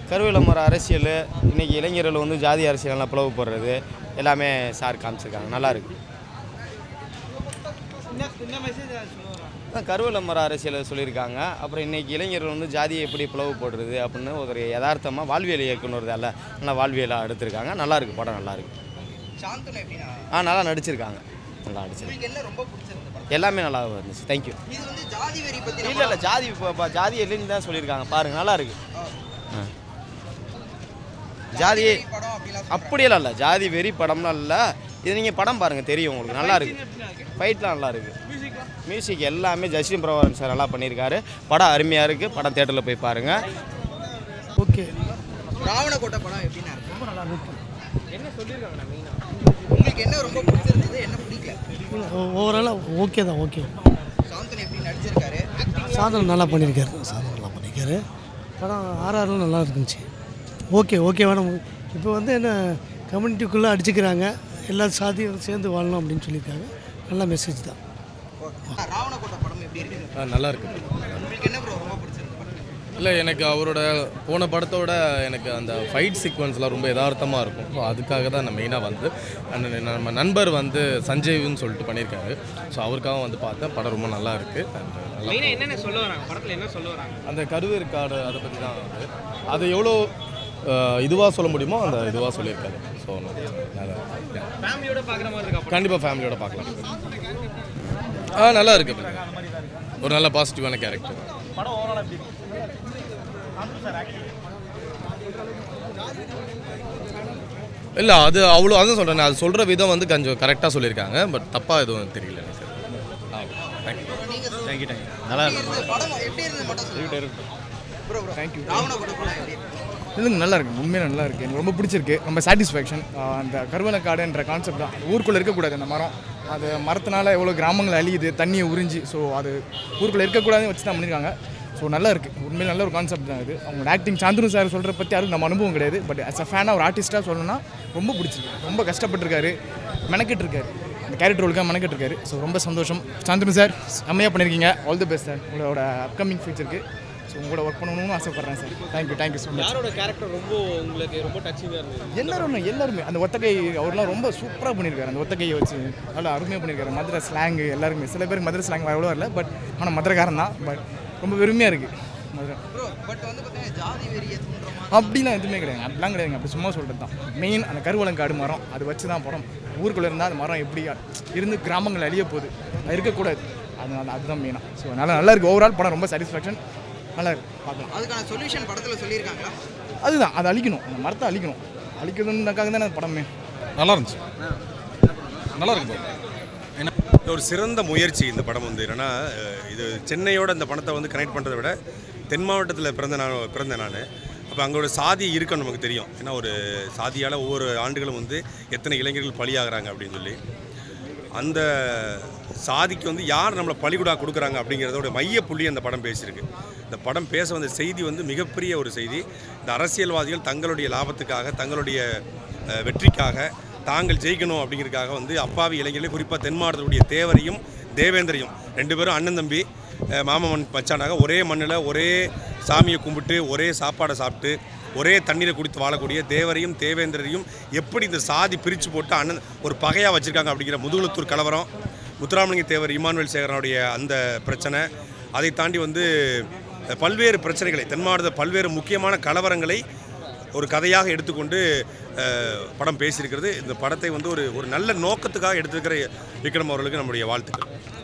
கருவேல மர அரசியல் இன்னைக்கு இளைஞர்கள் வந்து ஜாதி அரசியலெல்லாம் பிளவு போடுறது எல்லாமே சார் காமிச்சிருக்காங்க நல்லா இருக்கு அதான் கருவேல மர அரசியலை சொல்லியிருக்காங்க அப்புறம் இன்னைக்கு இளைஞர்கள் வந்து ஜாதியை எப்படி பிளவு போடுறது அப்படின்னு ஒரு யதார்த்தமாக வாழ்வியல் இயக்குனர்தால நல்லா வாழ்வியலாக எடுத்திருக்காங்க நல்லா இருக்கு படம் நல்லா இருக்கு சாந்தனு எப்படின்னா ஆ நல்லா நடிச்சிருக்காங்க நல்லா நடிச்சிருக்காங்க உங்களுக்கு என்ன ரொம்ப பிடிச்சிருந்த படம் எல்லாமே நல்லா இருந்துச்சு தேங்க்யூ இது வந்து ஜாதி வெறி பத்தி இல்லை இல்லை ஜாதி இப்போ இப்போ ஜாதி இல்லைன்னு தான் சொல்லியிருக்காங்க பாருங்க நல்லா இருக்கு ஆ. ஜாதி படம் அப்படிலாம் அப்படியெல்லாம் இல்லை ஜாதி வெறி படம்லாம் இல்லை இது நீங்கள் படம் பாருங்கள் தெரியும் உங்களுக்கு நல்லா இருக்கு ஃபைட்லாம் நல்லா இருக்கு மியூசிக் எல்லாமே ஜஸ்டின் பிரபாகரன் சார் நல்லா பண்ணியிருக்காரு படம் அருமையாக இருக்குது படம் தேட்டரில் போய் பாருங்கள் ஓகே ராவணகோட்டை படம் எப்படின்னா இருக்கு ரொம்ப நல்லா இருக்கு உங்களுக்கு என்ன ரொம்ப பிடிச்சிருந்தது என்ன பிடிக்கல ஓவராலாக ஓகே தான் ஓகே சாந்தனு எப்படி நடிச்சிருக்காரு சாதனம் நல்லா பண்ணியிருக்காரு சாதனம் நல்லா பண்ணியிருக்காரு படம் ஆர்ஆர்லாம் நல்லா இருந்துச்சு ஓகே ஓகே மேடம் இப்போ வந்து என்ன கம்யூனிட்டிக்குள்ளே அடிச்சுக்கிறாங்க எல்லா சாதியும் சேர்ந்து வாழணும் அப்படின்னு சொல்லியிருக்காங்க நல்ல மெசேஜ் தான் ஓகே ராவணகோட்டை படம் எப்படி இருக்கு நல்லா இருக்கு உங்களுக்கு என்ன ப்ரோ ரொம்ப பிடிச்சிருந்த படம் இல்லை எனக்கு அவரோட போன படத்தோட எனக்கு அந்த ஃபைட் சீக்வன்ஸ்லாம் ரொம்ப யதார்த்தமாக இருக்கும் ஸோ அதுக்காக தான் நான் மெயினாக வந்து and நம்ம நண்பர் வந்து சஞ்சய்னு சொல்லிட்டு பண்ணியிருக்காரு ஸோ அவருக்காக வந்து பார்த்தேன் படம் ரொம்ப நல்லா இருக்கு and நல்லா மெயினாக என்னென்ன சொல்ல வராங்க படத்தில் என்ன சொல்ல வராங்க அந்த கருவேற்காடு அதை பற்றி தான் வந்து அது எவ்வளோ இதுவாக சொல்ல முடியுமோ அந்த இதுவாக சொல்லியிருக்காரு ஸோ நல்லா ஃபேமிலியோட பார்க்குற மாதிரி இருக்கா கண்டிப்பாக ஃபேமிலியோட பார்க்கலாம் ஆ நல்லா இருக்கு ஒரு நல்ல பாசிட்டிவான கேரக்டர் இல்லை அது அவ்வளோ அதான் சொல்கிறேன் அது சொல்கிற விதம் வந்து கொஞ்சம் கரெக்டாக சொல்லியிருக்காங்க பட் தப்பாக எதுவும் தெரியல எனக்கு ஆ தேங்க்யூ தேங்க்யூ தேங்க்யூ நல்லா இந்த படம் எப்படி இருந்தது மட்டும் சொல்லுங்க ப்ரோ ப்ரோ தேங்க்யூ ராவணகோட்டை படம் எப்படி இருக்கு இல்லைங்க நல்லா இருக்கு உண்மையில நல்லா இருக்கு எனக்கு ரொம்ப பிடிச்சிருக்கு ரொம்ப சாட்டிஸ்ஃபேக்ஷன் அந்த கருவலக்காடுன்ற கான்செப்ட் தான் ஊருக்குள்ளே இருக்கக்கூடாது அந்த மரம் அது மரத்தினால எவ்வளோ கிராமங்கள் அழியுது தண்ணியை உறிஞ்சி ஸோ அது ஊருக்குள்ளே இருக்கக்கூடாதுன்னு வச்சு தான் பண்ணியிருக்காங்க ஸோ நல்லா இருக்கு உண்மையில நல்ல ஒரு கான்செப்ட் தான் இது அவங்களோட ஆக்டிங் சாந்தனு சார் சொல்கிற பற்றி யாரும் நம்ம அனுபவம் கிடையாது பட் அஸ் அ ஃபேனாக ஒரு ஆர்டிஸ்ட்டாக சொல்லணும்னா ரொம்ப பிடிச்சிருக்கு ரொம்ப கஷ்டப்பட்டிருக்காரு மெனக்கெட்டு இருக்காரு அந்த கேரக்டர் ரோலுக்காக மெனக்கெட்டு இருக்காரு ஸோ ரொம்ப சந்தோஷம் சாந்தனு சார் செம்மையாக பண்ணியிருக்கீங்க ஆல் தி பெஸ்ட் சார் உங்களோட அப்கமிங் ஃபியூச்சருக்கு ஸோ உங்களோட ஒர்க் பண்ணணும்னு ஆசைப்பட்றேன் sir thank you thank you so much யாரோட கேரக்டர் ரொம்ப உங்களுக்கு ரொம்ப டச்சிங்காக இருந்தது எல்லாரும் எல்லாருமே அந்த ஒத்தகை அவர்லாம் ரொம்ப சூப்பராக பண்ணியிருக்காரு அந்த ஒத்தகையை வச்சு நல்லா அருமையாக பண்ணியிருக்காரு மதுரை ஸ்லாங் எல்லாருமே சில பேருக்கு மதுரை ஸ்லாங் அவ்வளோ வரல பட் ஆனால் மதுரைக்காரன் தான் பட் ரொம்ப பெருமையாக இருக்குது மதுரை ப்ரோ பட் வந்து பார்த்தீங்கன்னா ஜாதி வெறியை தூண்டுற மாதிரி அப்படிலாம் எதுவுமே கிடையாது அப்படிலாம் கிடையாதுங்க அப்படி சும்மா சொல்கிறது தான் மெயின் அந்த கருவலங்காடு மரம் அது வச்சு தான் படம் ஊருக்குள்ளே இருந்தால் அந்த மரம் எப்படி இருந்து கிராமங்கள் அழிய போகுது அது இருக்கக்கூடாது அதனால அதுதான் மெயினாக ஸோ நல்லா நல்லா இருக்குது ஓவரால் படம் ரொம்ப சாட்டிஸ்ஃபேக்ஷன் நல்லா இருக்கு பார்க்கலாம் அதுக்கான சொல்யூஷன் படத்தில் சொல்லியிருக்காங்களா அதுதான் அதை அழிக்கணும் அந்த மரத்தை அழிக்கணும் அழிக்கணுன்றக்காக தானே படமே நல்லா இருந்துச்சு நல்லா இருக்கு bro. ஒரு சிறந்த முயற்சி இந்த படம் வந்து என்னன்னா அஹ், இது சென்னையோட இந்த படத்தை வந்து கனெக்ட் பண்ணுறதை விட தென் மாவட்டத்தில் பிறந்த நான் பிறந்தேன் நான் அப்போ அங்கோட சாதி இருக்குன்னு நமக்கு தெரியும் ஏன்னா ஒரு சாதியால் ஒவ்வொரு ஆண்டுகளும் வந்து எத்தனை இளைஞர்கள் பலியாகிறாங்க அப்படின்னு சொல்லி அந்த சாதிக்கு வந்து யார் நம்மளை பலிகுடா கொடுக்குறாங்க அப்படிங்கிறதோட மைய புள்ளி அந்த படம் பேசியிருக்கு இந்த படம் பேச வந்த செய்தி வந்து மிகப்பெரிய ஒரு செய்தி இந்த அரசியல்வாதிகள் தங்களுடைய லாபத்துக்காக தங்களுடைய அஹ், வெற்றிக்காக தாங்கள் ஜெயிக்கணும் அப்படிங்கிறதுக்காக வந்து அப்பாவி இளைஞர்களே குறிப்பாக தென் மாவட்டத்துடைய தேவரையும் தேவேந்திரையும் ரெண்டு பேரும் அண்ணன் தம்பி அஹ், மாமன் மச்சானாக ஒரே மண்ணில் ஒரே சாமியை கும்பிட்டு ஒரே சாப்பாடை சாப்பிட்டு ஒரே தண்ணீரை குடித்து வாழக்கூடிய தேவரையும் தேவேந்திரரையும் எப்படி இந்த சாதி பிரித்து போட்டு அண்ணன் ஒரு பகையாக வச்சுருக்காங்க அப்படிங்கிற முதுகுளத்தூர் கலவரம் முத்துராமலிங்க தேவர் இமானுவேல் சேகரனுடைய அந்த பிரச்சனை அதை தாண்டி வந்து அஹ், பல்வேறு பிரச்சனைகளை தென் மாவட்டத்தில் பல்வேறு முக்கியமான கலவரங்களை ஒரு கதையாக எடுத்துக்கொண்டு அஹ், படம் பேசியிருக்கிறது இந்த படத்தை வந்து ஒரு ஒரு நல்ல நோக்கத்துக்காக எடுத்திருக்கிற விக்ரம் அவர்களுக்கு நம்முடைய வாழ்த்துக்கள்